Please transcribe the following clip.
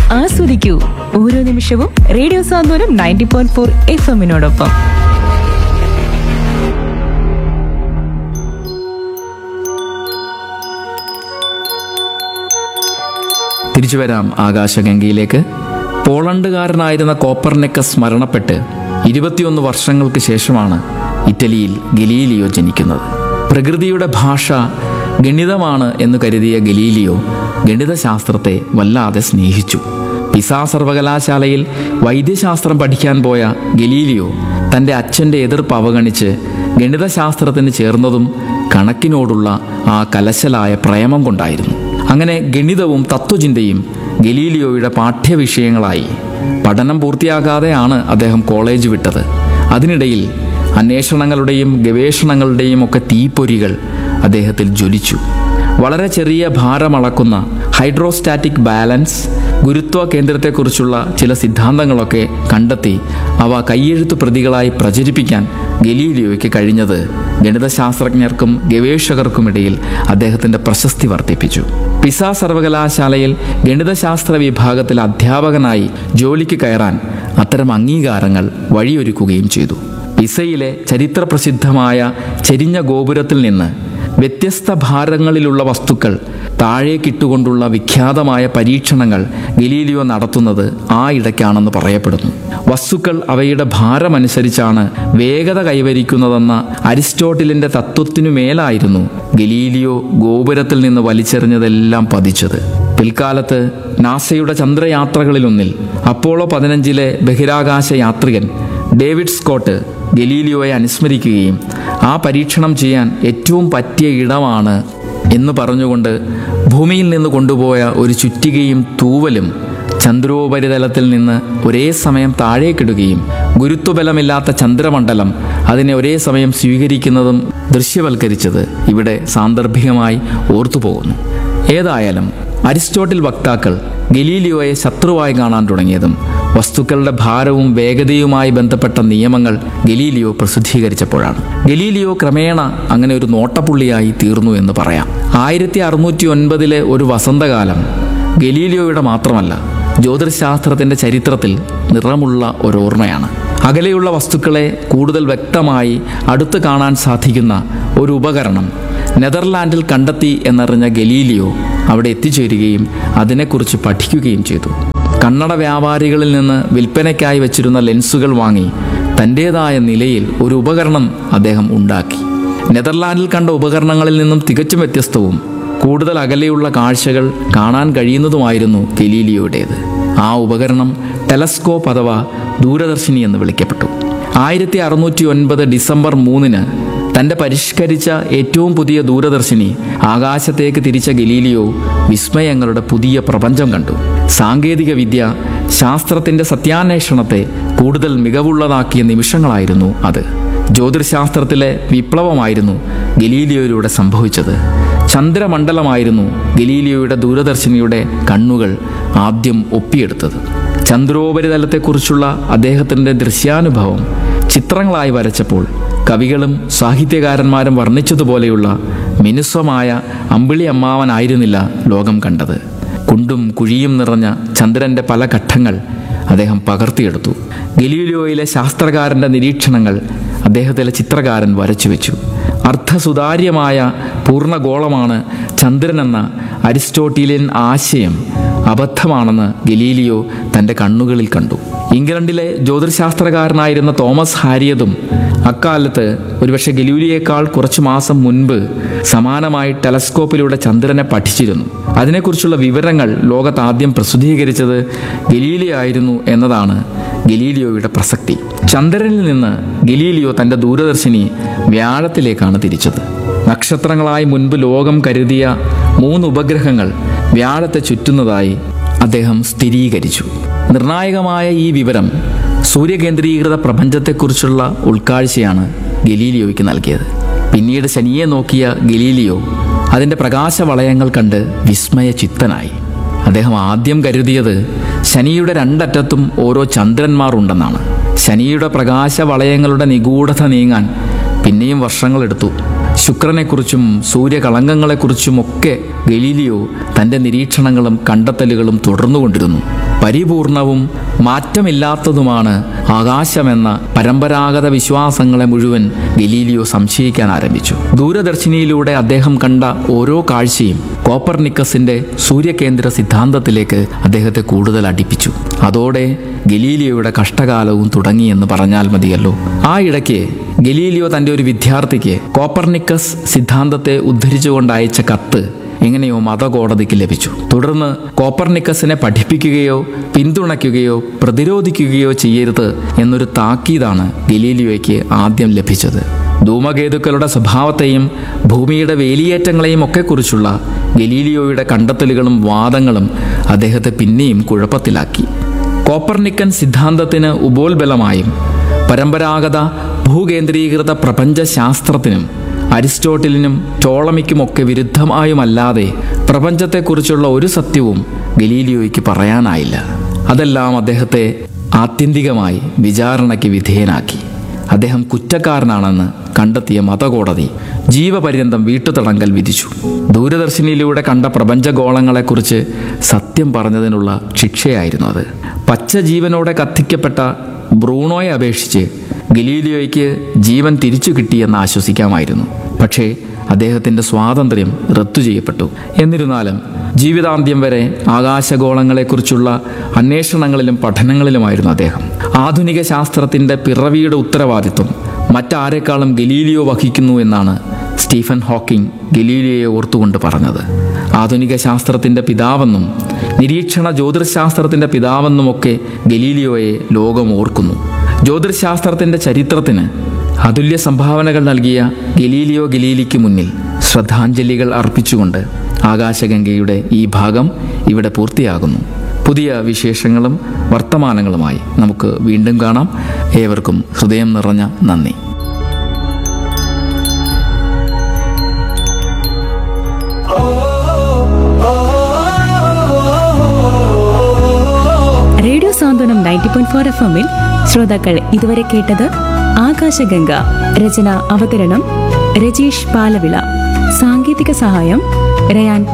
ആസ്വദിക്കൂ ഓരോ നിമിഷവും radio Santhwanam ninety point four F എമ്മിനോടൊപ്പം തിരിച്ചു വരാം ആകാശഗംഗയിലേക്ക് പോളണ്ടുകാരനായിരുന്ന കോപ്പർനെക്കസ് മരണപ്പെട്ട് ഇരുപത്തിയൊന്ന് വർഷങ്ങൾക്ക് ശേഷമാണ് ഇറ്റലിയിൽ ഗലീലിയോ ജനിക്കുന്നത് പ്രകൃതിയുടെ ഭാഷ ഗണിതമാണ് എന്ന് കരുതിയ ഗലീലിയോ ഗണിതശാസ്ത്രത്തെ വല്ലാതെ സ്നേഹിച്ചു പിസ സർവകലാശാലയിൽ വൈദ്യശാസ്ത്രം പഠിക്കാൻ പോയ ഗലീലിയോ തൻ്റെ അച്ഛൻ്റെ എതിർപ്പ് അവഗണിച്ച് ഗണിതശാസ്ത്രത്തിന് ചേർന്നതും കണക്കിനോടുള്ള ആ കലശലായ പ്രേമം കൊണ്ടായിരുന്നു അങ്ങനെ ഗണിതവും തത്വചിന്തയും ഗലീലിയോയുടെ പാഠ്യവിഷയങ്ങളായി പഠനം പൂർത്തിയാകാതെയാണ് അദ്ദേഹം കോളേജ് വിട്ടത് അതിനിടയിൽ അന്വേഷണങ്ങളുടെയും ഗവേഷണങ്ങളുടെയും ഒക്കെ തീപ്പൊരികൾ അദ്ദേഹത്തിൽ ജ്വലിച്ചു വളരെ ചെറിയ ഭാരമളക്കുന്ന ഹൈഡ്രോസ്റ്റാറ്റിക് ബാലൻസ് ഗുരുത്വ കേന്ദ്രത്തെക്കുറിച്ചുള്ള ചില സിദ്ധാന്തങ്ങളൊക്കെ കണ്ടെത്തി അവ കയ്യെഴുത്ത് പ്രതികളായി പ്രചരിപ്പിക്കാൻ ഗലീലിയോയ്ക്ക് കഴിഞ്ഞത് ഗണിതശാസ്ത്രജ്ഞർക്കും ഗവേഷകർക്കുമിടയിൽ അദ്ദേഹത്തിൻ്റെ പ്രശസ്തി വർദ്ധിപ്പിച്ചു പിസ സർവകലാശാലയിൽ ഗണിതശാസ്ത്ര വിഭാഗത്തിൽ അധ്യാപകനായി ജോലിക്ക് കയറാൻ അത്തരം അംഗീകാരങ്ങൾ വഴിയൊരുക്കുകയും ചെയ്തു പിസയിലെ ചരിത്രപ്രസിദ്ധമായ ചെരിഞ്ഞ ഗോപുരത്തിൽ നിന്ന് വ്യത്യസ്ത ഭാരങ്ങളിലുള്ള വസ്തുക്കൾ താഴേക്കിട്ടുകൊണ്ടുള്ള വിഖ്യാതമായ പരീക്ഷണങ്ങൾ ഗലീലിയോ നടത്തുന്നത് ആ ഇടയ്ക്കാണെന്ന് പറയപ്പെടുന്നു വസ്തുക്കൾ അവയുടെ ഭാരമനുസരിച്ചാണ് വേഗത കൈവരിക്കുന്നതെന്ന അരിസ്റ്റോട്ടിലിന്റെ തത്വത്തിനു മേലായിരുന്നു ഗലീലിയോ ഗോപുരത്തിൽ നിന്ന് വലിച്ചെറിഞ്ഞതെല്ലാം പതിച്ചത് പിൽക്കാലത്ത് നാസയുടെ ചന്ദ്രയാത്രകളിലൊന്നിൽ അപ്പോളോ പതിനഞ്ചിലെ ബഹിരാകാശ യാത്രികൻ ഡേവിഡ് സ്കോട്ട് ഗലീലിയോയെ അനുസ്മരിക്കുകയും ആ പരീക്ഷണം ചെയ്യാൻ ഏറ്റവും പറ്റിയ ഇടമാണ് എന്ന് പറഞ്ഞുകൊണ്ട് ഭൂമിയിൽ നിന്ന് കൊണ്ടുപോയ ഒരു ചുറ്റികയും തൂവലും ചന്ദ്രോപരിതലത്തിൽ നിന്ന് ഒരേ സമയം താഴേക്കിടുകയും ഗുരുത്വബലമില്ലാത്ത ചന്ദ്രമണ്ഡലം അതിനെ ഒരേ സമയം സ്വീകരിക്കുന്നതും ദൃശ്യവൽക്കരിച്ചത് ഇവിടെ സാന്ദർഭികമായി ഓർത്തുപോകുന്നു ഏതായാലും അരിസ്റ്റോട്ടിൽ വക്താക്കൾ ഗലീലിയോയെ ശത്രുവായി കാണാൻ തുടങ്ങിയതും വസ്തുക്കളുടെ ഭാരവും വേഗതയുമായി ബന്ധപ്പെട്ട നിയമങ്ങൾ ഗലീലിയോ പ്രസിദ്ധീകരിച്ചപ്പോഴാണ് ഗലീലിയോ ക്രമേണ അങ്ങനെ ഒരു നോട്ടപ്പുള്ളിയായി തീർന്നു എന്ന് പറയാം ആയിരത്തി അറുന്നൂറ്റി ഒൻപതിലെ ഒരു വസന്തകാലം ഗലീലിയോയുടെ മാത്രമല്ല ജ്യോതിശാസ്ത്രത്തിന്റെ ചരിത്രത്തിൽ നിറമുള്ള ഒരോർമ്മയാണ് അകലെയുള്ള വസ്തുക്കളെ കൂടുതൽ വ്യക്തമായി അടുത്ത് കാണാൻ സാധിക്കുന്ന ഒരു ഉപകരണം നെതർലാൻഡിൽ കണ്ടെത്തി എന്നറിഞ്ഞ ഗലീലിയോ അവിടെ എത്തിച്ചേരുകയും അതിനെക്കുറിച്ച് പഠിക്കുകയും ചെയ്തു കണ്ണട വ്യാപാരികളിൽ നിന്ന് വിൽപ്പനയ്ക്കായി വെച്ചിരുന്ന ലെൻസുകൾ വാങ്ങി തൻ്റേതായ നിലയിൽ ഒരു ഉപകരണം അദ്ദേഹം ഉണ്ടാക്കി നെതർലാൻഡിൽ കണ്ട ഉപകരണങ്ങളിൽ നിന്നും തികച്ചും വ്യത്യസ്തവും കൂടുതൽ അകലെയുള്ള കാഴ്ചകൾ കാണാൻ കഴിയുന്നതുമായിരുന്നു ഗലീലിയോയുടേത് ആ ഉപകരണം ടെലസ്കോപ്പ് അഥവാ ദൂരദർശിനി എന്ന് വിളിക്കപ്പെട്ടു ആയിരത്തി അറുന്നൂറ്റി ഒൻപത് ഡിസംബർ മൂന്നിന് തൻ്റെ പരിഷ്കരിച്ച ഏറ്റവും പുതിയ ദൂരദർശിനി ആകാശത്തേക്ക് തിരിച്ച ഗലീലിയോ വിസ്മയങ്ങളുടെ പുതിയ പ്രപഞ്ചം കണ്ടു സാങ്കേതിക വിദ്യ ശാസ്ത്രത്തിൻ്റെ സത്യാന്വേഷണത്തെ കൂടുതൽ മികവുള്ളതാക്കിയ നിമിഷങ്ങളായിരുന്നു അത് ജ്യോതിശാസ്ത്രത്തിലെ വിപ്ലവമായിരുന്നു ഗലീലിയോയിലൂടെ സംഭവിച്ചത് ചന്ദ്രമണ്ഡലമായിരുന്നു ഗലീലിയോയുടെ ദൂരദർശിനിയുടെ കണ്ണുകൾ ആദ്യം ഒപ്പിയെടുത്തത് ചന്ദ്രോപരിതലത്തെക്കുറിച്ചുള്ള അദ്ദേഹത്തിൻ്റെ ദൃശ്യാനുഭവം ചിത്രങ്ങളായി വരച്ചപ്പോൾ കവികളും സാഹിത്യകാരന്മാരും വർണ്ണിച്ചതുപോലെയുള്ള മിനുസ്വമായ അമ്പിളി അമ്മാവനായിരുന്നില്ല ലോകം കണ്ടത് കുണ്ടും കുഴിയും നിറഞ്ഞ ചന്ദ്രന്റെ പല ഘട്ടങ്ങൾ അദ്ദേഹം പകർത്തിയെടുത്തു ഗലീലിയോയിലെ ശാസ്ത്രകാരന്റെ നിരീക്ഷണങ്ങൾ അദ്ദേഹത്തിലെ ചിത്രകാരൻ വരച്ചു വെച്ചു അർത്ഥസുതാര്യമായ പൂർണ്ണഗോളമാണ് ചന്ദ്രനെന്ന അരിസ്റ്റോട്ടീലിയൻ ആശയം അബദ്ധമാണെന്ന് ഗലീലിയോ തൻ്റെ കണ്ണുകളിൽ കണ്ടു ഇംഗ്ലണ്ടിലെ ജ്യോതിശാസ്ത്രകാരനായിരുന്ന തോമസ് ഹാരിയതും അക്കാലത്ത് ഒരുപക്ഷെ ഗലീലിയേക്കാൾ കുറച്ചു മാസം മുൻപ് സമാനമായി ടെലസ്കോപ്പിലൂടെ ചന്ദ്രനെ പഠിച്ചിരുന്നു അതിനെക്കുറിച്ചുള്ള വിവരങ്ങൾ ലോകത്ത് ആദ്യം പ്രസിദ്ധീകരിച്ചത് ഗലീലിയോ ആയിരുന്നു എന്നതാണ് ഗലീലിയോയുടെ പ്രസക്തി ചന്ദ്രനിൽ നിന്ന് ഗലീലിയോ തൻ്റെ ദൂരദർശിനി വ്യാഴത്തിലേക്കാണ് തിരിച്ചത് നക്ഷത്രങ്ങളായി മുൻപ് ലോകം കരുതിയ മൂന്ന് ഉപഗ്രഹങ്ങൾ വ്യാഴത്തെ ചുറ്റുന്നതായി അദ്ദേഹം സ്ഥിരീകരിച്ചു നിർണായകമായ ഈ വിവരം സൂര്യകേന്ദ്രീകൃത പ്രപഞ്ചത്തെക്കുറിച്ചുള്ള ഉൾക്കാഴ്ചയാണ് ഗലീലിയോയ്ക്ക് നൽകിയത് പിന്നീട് ശനിയെ നോക്കിയ ഗലീലിയോ അതിൻ്റെ പ്രകാശവളയങ്ങൾ കണ്ട് വിസ്മയചിത്തനായി അദ്ദേഹം ആദ്യം കരുതിയത് ശനിയുടെ രണ്ടറ്റത്തും ഓരോ ചന്ദ്രന്മാർ ഉണ്ടെന്നാണ് ശനിയുടെ പ്രകാശവളയങ്ങളുടെ നിഗൂഢത നീങ്ങാൻ പിന്നെയും വർഷങ്ങളെടുത്തു ശുക്രനെക്കുറിച്ചും സൂര്യകളങ്കങ്ങളെക്കുറിച്ചുമൊക്കെ ഗലീലിയോ തൻ്റെ നിരീക്ഷണങ്ങളും കണ്ടെത്തലുകളും തുടർന്നുകൊണ്ടിരുന്നു പരിപൂർണവും മാറ്റമില്ലാത്തതുമാണ് ആകാശമെന്ന പരമ്പരാഗത വിശ്വാസങ്ങളെ മുഴുവൻ ഗലീലിയോ സംശയിക്കാൻ ആരംഭിച്ചു ദൂരദർശിനിയിലൂടെ അദ്ദേഹം കണ്ട ഓരോ കാഴ്ചയും കോപ്പർനിക്കസിന്റെ സൂര്യകേന്ദ്ര സിദ്ധാന്തത്തിലേക്ക് അദ്ദേഹത്തെ കൂടുതൽ അടുപ്പിച്ചു അതോടെ ഗലീലിയോയുടെ കഷ്ടകാലവും തുടങ്ങിയെന്ന് പറഞ്ഞാൽ മതിയല്ലോ ആ ഇടയ്ക്ക് ഗലീലിയോ തന്റെ ഒരു വിദ്യാർത്ഥിക്ക് കോപ്പർനിക്കസ് സിദ്ധാന്തത്തെ ഉദ്ധരിച്ചുകൊണ്ട് അയച്ച കത്ത് എങ്ങനെയോ മതകോടതിക്ക് ലഭിച്ചു തുടർന്ന് കോപ്പർനിക്കസിനെ പഠിപ്പിക്കുകയോ പിന്തുണയ്ക്കുകയോ പ്രതിരോധിക്കുകയോ ചെയ്യരുത് എന്നൊരു താക്കീതാണ് ഗലീലിയോയ്ക്ക് ആദ്യം ലഭിച്ചത് ധൂമകേതുക്കളുടെ സ്വഭാവത്തെയും ഭൂമിയുടെ വേലിയേറ്റങ്ങളെയും ഒക്കെ കുറിച്ചുള്ള ഗലീലിയോയുടെ കണ്ടെത്തലുകളും വാദങ്ങളും അദ്ദേഹത്തെ പിന്നെയും കുഴപ്പത്തിലാക്കി കോപ്പർനിക്കൻ സിദ്ധാന്തത്തിന് ഉപോത്ബലമായും പരമ്പരാഗത ഭൂകേന്ദ്രീകൃത പ്രപഞ്ചശാസ്ത്രത്തിനും അരിസ്റ്റോട്ടിലിനും ടോളമിക്കുമൊക്കെ വിരുദ്ധമായുമല്ലാതെ പ്രപഞ്ചത്തെക്കുറിച്ചുള്ള ഒരു സത്യവും ഗലീലിയോയ്ക്ക് പറയാനായില്ല അതെല്ലാം അദ്ദേഹത്തെ ആത്യന്തികമായി വിചാരണയ്ക്ക് വിധേയനാക്കി അദ്ദേഹം കുറ്റക്കാരനാണെന്ന് കണ്ടെത്തിയ മതകോടതി ജീവപര്യന്തം വീട്ടുതടങ്കൽ വിധിച്ചു ദൂരദർശിനിയിലൂടെ കണ്ട പ്രപഞ്ചഗോളങ്ങളെക്കുറിച്ച് സത്യം പറഞ്ഞതിനുള്ള ശിക്ഷയായിരുന്നു അത് പച്ച ജീവനോടെ കത്തിക്കപ്പെട്ട ബ്രൂണോയെ അപേക്ഷിച്ച് ഗലീലിയോയ്ക്ക് ജീവൻ തിരിച്ചു കിട്ടിയെന്ന് ആശ്വസിക്കാമായിരുന്നു പക്ഷേ അദ്ദേഹത്തിൻ്റെ സ്വാതന്ത്ര്യം റദ്ദു ചെയ്യപ്പെട്ടു എന്നിരുന്നാലും ജീവിതാന്ത്യം വരെ ആകാശഗോളങ്ങളെക്കുറിച്ചുള്ള അന്വേഷണങ്ങളിലും പഠനങ്ങളിലുമായിരുന്നു അദ്ദേഹം ആധുനിക ശാസ്ത്രത്തിൻ്റെ പിറവിയുടെ ഉത്തരവാദിത്വം മറ്റാരെക്കാളും ഗലീലിയോ വഹിക്കുന്നു എന്നാണ് സ്റ്റീഫൻ ഹോക്കിംഗ് ഗലീലിയോയെ ഓർത്തുകൊണ്ട് പറഞ്ഞത് ആധുനിക ശാസ്ത്രത്തിൻ്റെ പിതാവെന്നും നിരീക്ഷണ ജ്യോതിശാസ്ത്രത്തിൻ്റെ പിതാവെന്നുമൊക്കെ ഗലീലിയോയെ ലോകം ഓർക്കുന്നു ജ്യോതിശാസ്ത്രത്തിൻ്റെ ചരിത്രത്തിന് അതുല്യ സംഭാവനകൾ നൽകിയ ഗലീലിയോ ഗലീലിക്ക് മുന്നിൽ ശ്രദ്ധാഞ്ജലികൾ അർപ്പിച്ചുകൊണ്ട് ആകാശഗംഗയുടെ ഈ ഭാഗം ഇവിടെ പൂർത്തിയാകുന്നു പുതിയ വിശേഷങ്ങളും വർത്തമാനങ്ങളുമായി നമുക്ക് വീണ്ടും കാണാം ഏവർക്കും ഹൃദയം നിറഞ്ഞ നന്ദി radio Santhwanam ninety point four F എമ്മിൽ ശ്രോതാക്കൾ ഇതുവരെ കേട്ടത് ആകാശഗംഗ രചന അവതരണം രജീഷ് പാലവിള സാങ്കേതിക സഹായം റയാൻ